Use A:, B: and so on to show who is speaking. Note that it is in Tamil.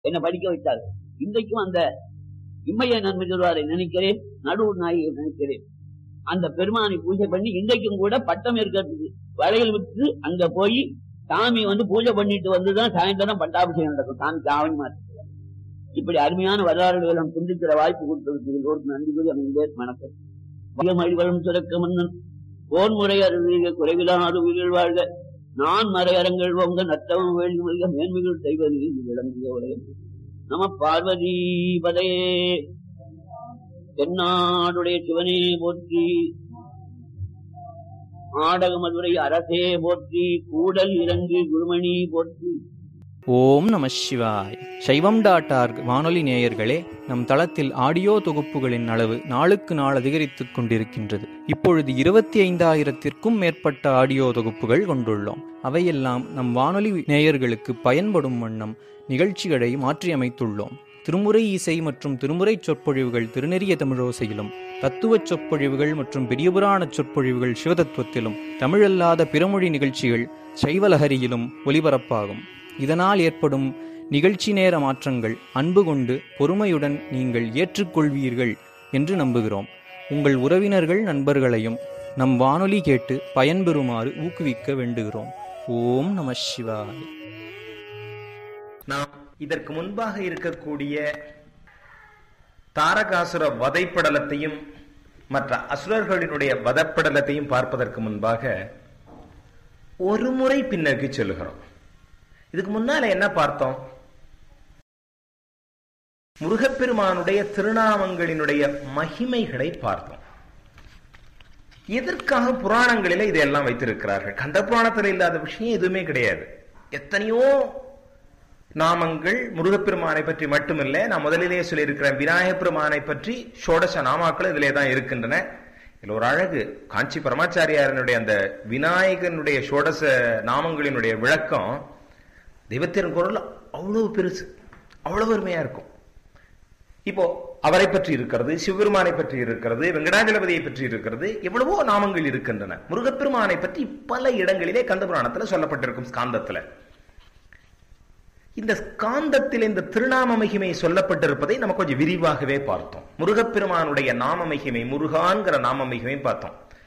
A: என்னை படிக்க வைத்தார் இன்றைக்கும் அந்த இம்மைய நன்மை சொல்வாரை நினைக்கிறேன் நடுவு நாயை நினைக்கிறேன் அந்த பெருமானை பூஜை பண்ணி இன்றைக்கும் கூட பட்டம் இருக்கிறதுக்கு வளையல் விட்டு அங்க போய் சாமி வந்து பூஜை பண்ணிட்டு வந்துதான் சாயந்தரம் பட்டாபிஷேகம் நடக்கும் சாமி காவணி மாற்ற இப்படி அருமையான வரலாறுகளை நாம் சிந்திக்கிற வாய்ப்பு கொடுத்ததுக்கு எல்லோருக்கும் நன்றி கூறி அமைந்தேன் வணக்கம் மகிழ்வளம் சுரக்க மன்னன் போன் முறை அருவிக குறைவிலான உயிர்கள் வாழ்க நான் மறையரங்கள் பொங்க நத்தவம் வேள்வி மல்க மேன்மைகள் செய்வதில் விளங்கிய உலகம் நம பார்வதி பதையே தென்னாடுடைய சிவனே போற்றி ஆடக மதுரை அரசே போற்றி கூடல் இறங்கு குருமணி போற்றி
B: ஓம் நம சிவாய் சைவம் டாட் ஆர்க் வானொலி நேயர்களே நம் தளத்தில் ஆடியோ தொகுப்புகளின் அளவு நாளுக்கு நாள் அதிகரித்துக் கொண்டிருக்கின்றது இப்பொழுது இருபத்தி ஐந்தாயிரத்திற்கும் மேற்பட்ட ஆடியோ தொகுப்புகள் கொண்டுள்ளோம் அவையெல்லாம் நம் வானொலி நேயர்களுக்கு பயன்படும் வண்ணம் நிகழ்ச்சிகளை மாற்றியமைத்துள்ளோம் திருமுறை இசை மற்றும் திருமுறை சொற்பொழிவுகள் திருநெறிய தமிழோசையிலும் தத்துவ சொற்பொழிவுகள் மற்றும் பெரியபுராண சொற்பொழிவுகள் சிவதத்துவத்திலும் தமிழல்லாத பிறமொழி நிகழ்ச்சிகள் சைவலஹரியிலும் ஒலிபரப்பாகும் இதனால் ஏற்படும் நிகழ்ச்சி நேர மாற்றங்கள் அன்பு கொண்டு பொறுமையுடன் நீங்கள் ஏற்றுக்கொள்வீர்கள் என்று நம்புகிறோம் உங்கள் உறவினர்கள் நண்பர்களையும் நம் வானொலி கேட்டு பயன்பெறுமாறு ஊக்குவிக்க வேண்டுகிறோம் ஓம் நம சிவாய
C: நாம் இதற்கு முன்பாக இருக்கக்கூடிய தாரகாசுர வதைப்படலத்தையும் மற்ற அசுரர்களினுடைய வதப்படலத்தையும் பார்ப்பதற்கு முன்பாக ஒரு முறை பின்னோக்கி செல்லுகிறோம் இதுக்கு முன்னால என்ன பார்த்தோம் முருகப்பெருமானுடைய திருநாமங்களினுடைய மகிமைகளை பார்த்தோம் எதற்காக புராணங்களில இதெல்லாம் வைத்திருக்கிறார்கள் கந்த புராணத்தில் இல்லாத விஷயம் எதுவுமே கிடையாது எத்தனையோ நாமங்கள் முருகப்பெருமானை பற்றி மட்டுமில்ல நான் முதலிலேயே சொல்லியிருக்கிறேன் விநாயகப் பெருமானை பற்றி ஷோடச நாமாக்கள் இதிலே தான் இருக்கின்றன இதுல ஒரு அழகு காஞ்சி பரமாச்சாரியாரனுடைய அந்த விநாயகனுடைய ஷோடச நாமங்களினுடைய விளக்கம் தெய்வத்தின் குரல் அவ்வளவு பெருசு அவ்வளவு அருமையா இருக்கும் இப்போ அவரை பற்றி இருக்கிறது சிவபெருமானை பற்றி இருக்கிறது வெங்கடாஜலபதியை பற்றி இருக்கிறது எவ்வளவோ நாமங்கள் இருக்கின்றன முருகப்பெருமானை பற்றி பல இடங்களிலே கந்தபுராணத்துல சொல்லப்பட்டிருக்கும் ஸ்காந்தத்துல இந்த ஸ்காந்தத்தில் இந்த திருநாம மகிமை சொல்லப்பட்டிருப்பதை நம்ம கொஞ்சம் விரிவாகவே பார்த்தோம் முருகப்பெருமானுடைய நாம மகிமை முருகான்கிற நாம மகிமை பார்த்தோம்